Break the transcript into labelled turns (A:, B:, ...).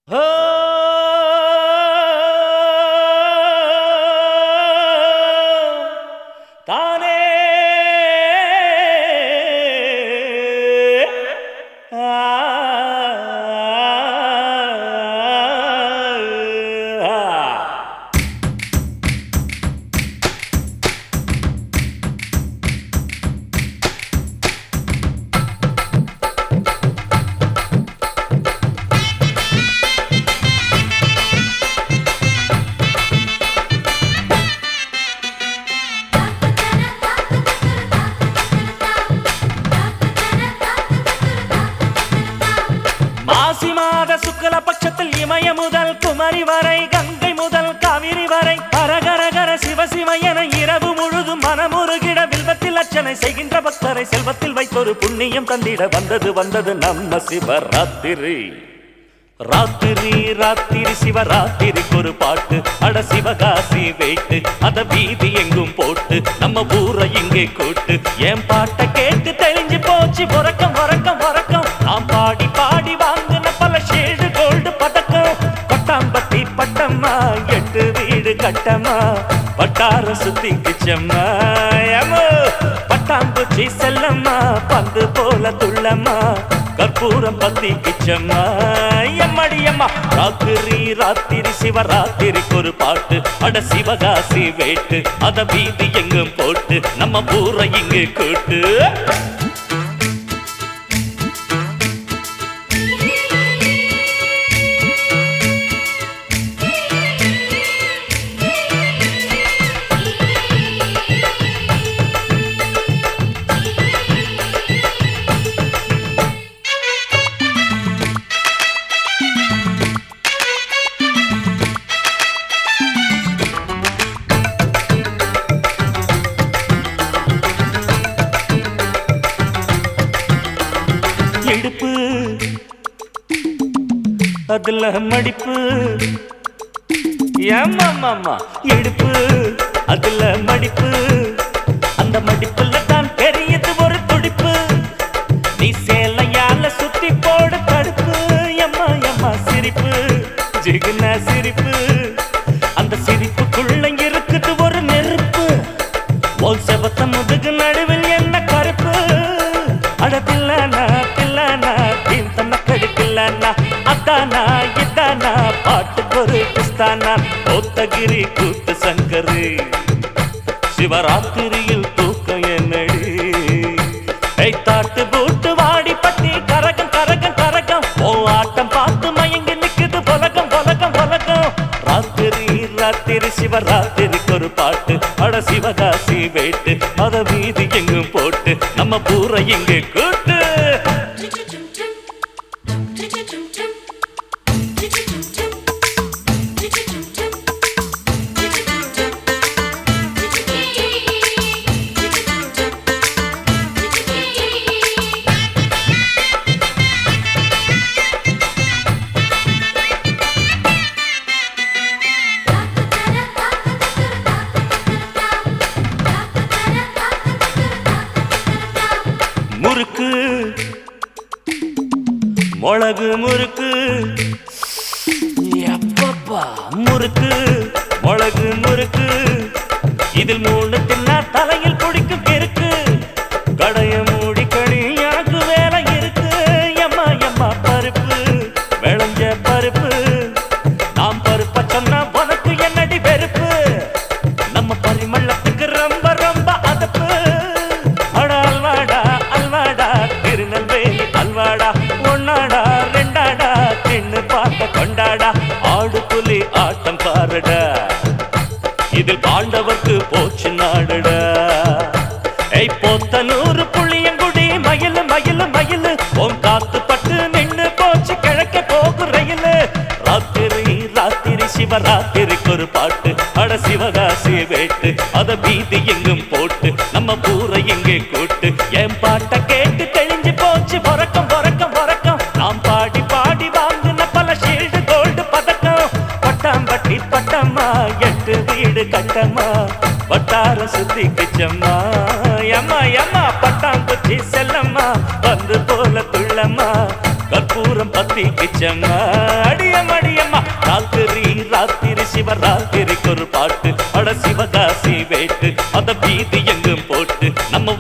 A: தானே மாசி மாத சுக்ல பட்சத்தில் இமய முதல் குமரி வரை கங்கை முதல் காவிரி வரை கரகரகர சிவசிவ என இரவு முழுதும் மனமுருகிட வில்வத்தில் அர்ச்சனை செய்கின்ற பக்தரை செல்வத்தில் வைத்தொரு புண்ணியம் தந்திட வந்தது வந்தது நம்ம சிவராத்திரி ராத்திரி ராத்திரி சிவராத்திரிக்கு ஒரு பாட்டு அட சிவகாசி வெயிட்டு அத வீதி எங்கும் போட்டு நம்ம ஊரை இங்கே கூட்டு என் பாட்டை கேட்டு தெளிஞ்சு போச்சு உறக்கம் உறக்கம் உறக்கம் நாம் பாடி பாடி வாங்கின பல ஷேடு கோல்டு பதக்கம் பட்டாம்பட்டி பட்டம்மா எட்டு வீடு கட்டம்மா பட்டார சுத்தி கிச்சம்மா ஏமோ பட்டாம்பூச்சி செல்லம்மா பந்து போல துள்ளம்மா கற்பூரம் பத்தி கிச்சம்மா எம்மடி அம்மா ராத்திரி ராத்திரி சிவராத்திரிக்கு ஒரு பாட்டு அட சிவகாசி வேட்டு அத வீதி எங்கும் போட்டு நம்ம ஊரை இங்கு கூட்டு இடுப்பு அதுல மடிப்பு ஏமாமாமா இடுப்பு அதுல மடிப்பு அந்த மடிப்புல தான் தெரியுது ஒரு துடிப்பு நீ சேலையால சுத்தி போட தடுப்பு எம்மா எம்மா சிரிப்பு ஜிகுனா சிரிப்பு அந்த சிரிப்புக்குள்ள இருக்குது ஒரு நெருப்பு ஓல் செவத்த முதுகு நடுவில் என்ன கருப்பு அட தில்லானா தில்லானா தீன் தன்ன கடுக்கில்லானா அத்தானா இத்தானா பாட்டுக்கு ஒரு கிறிஸ்தானா கோத்தகிரி கூத்து சங்கரு சிவராத்திரியில் தூக்கம் என்னடி ஏய் தாட்டு பூட்டு வாடி பட்டி கரகம் கரகம் கரகம் ஓ ஆட்டம் பார்த்து மயங்கி நிக்குது பொலகம் பொலகம் பொலகம் ராத்திரி ராத்திரி சிவராத்திரிக்கு ஒரு பாட்டு அட சிவகாசி வேட்டு அத வீதி எங்கும் போட்டு நம்ம பூரை இங்கு கூட்டு முறுக்கு மிளகு முறுக்கு எப்பப்பா முறுக்கு மிளகு முறுக்கு இதில் மூணு தின்னா தலையில் குடிக்கும் இருக்கு கடைய மூடி கடி எனக்கு வேலை இருக்கு எம்மா எம்மா பருப்பு விளைஞ்ச பருப்பு நாம் பருப்ப சொன்னா உனக்கு என்னடி வெறுப்பு நம்ம பரிமளத்துக்கு ரொம்ப ரொம்ப அதப்பு அட அல்வாடா அல்வாடா திருநெல்வேலி அல்வாடா ஒன்னாடா ரெண்டாடா தின்னு பார்க்க கொண்டாடா ஆடு புலி ஆட்டம் பாருடா இதில் பாண்டவர்க்கு போச்சு நாடுடா ஏய் போத்த நூறு புளியங்குடி மயிலு மயிலு மயிலு உன் காத்து பட்டு நின்னு போச்சு கிழக்க போகும் ரயிலு ராத்திரி ராத்திரி சிவராத்திரிக்கு ஒரு பாட்டு அட சிவகாசி வேட்டு அத வீதி எங்கும் போட்டு நம்ம பூரை எங்கே கூட்டு என் பாட்டை கேட்டு தெளிஞ்சு போச்சு பொறக்கம் பொறக்கம் பொறக்கம் நாம் பாடி பாடி வாங்கின பல ஷீல்டு கோல்டு பதக்கம் பட்டாம்பட்டி பட்டம்மா எட்டு வீடு கட்டம்மா வட்டார சுத்தி கிச்சம்மா எம்மா எம்மா பட்டாங்குச்சி செல்லம்மா வந்து போல துள்ளம்மா கற்பூரம் பத்தி கிச்சம்மா அடியமடி ராத்திரிக்கு ஒரு பாட்டு அட சிவகாசி வேட்டு அத பீதி எங்கும் போட்டு நம்ம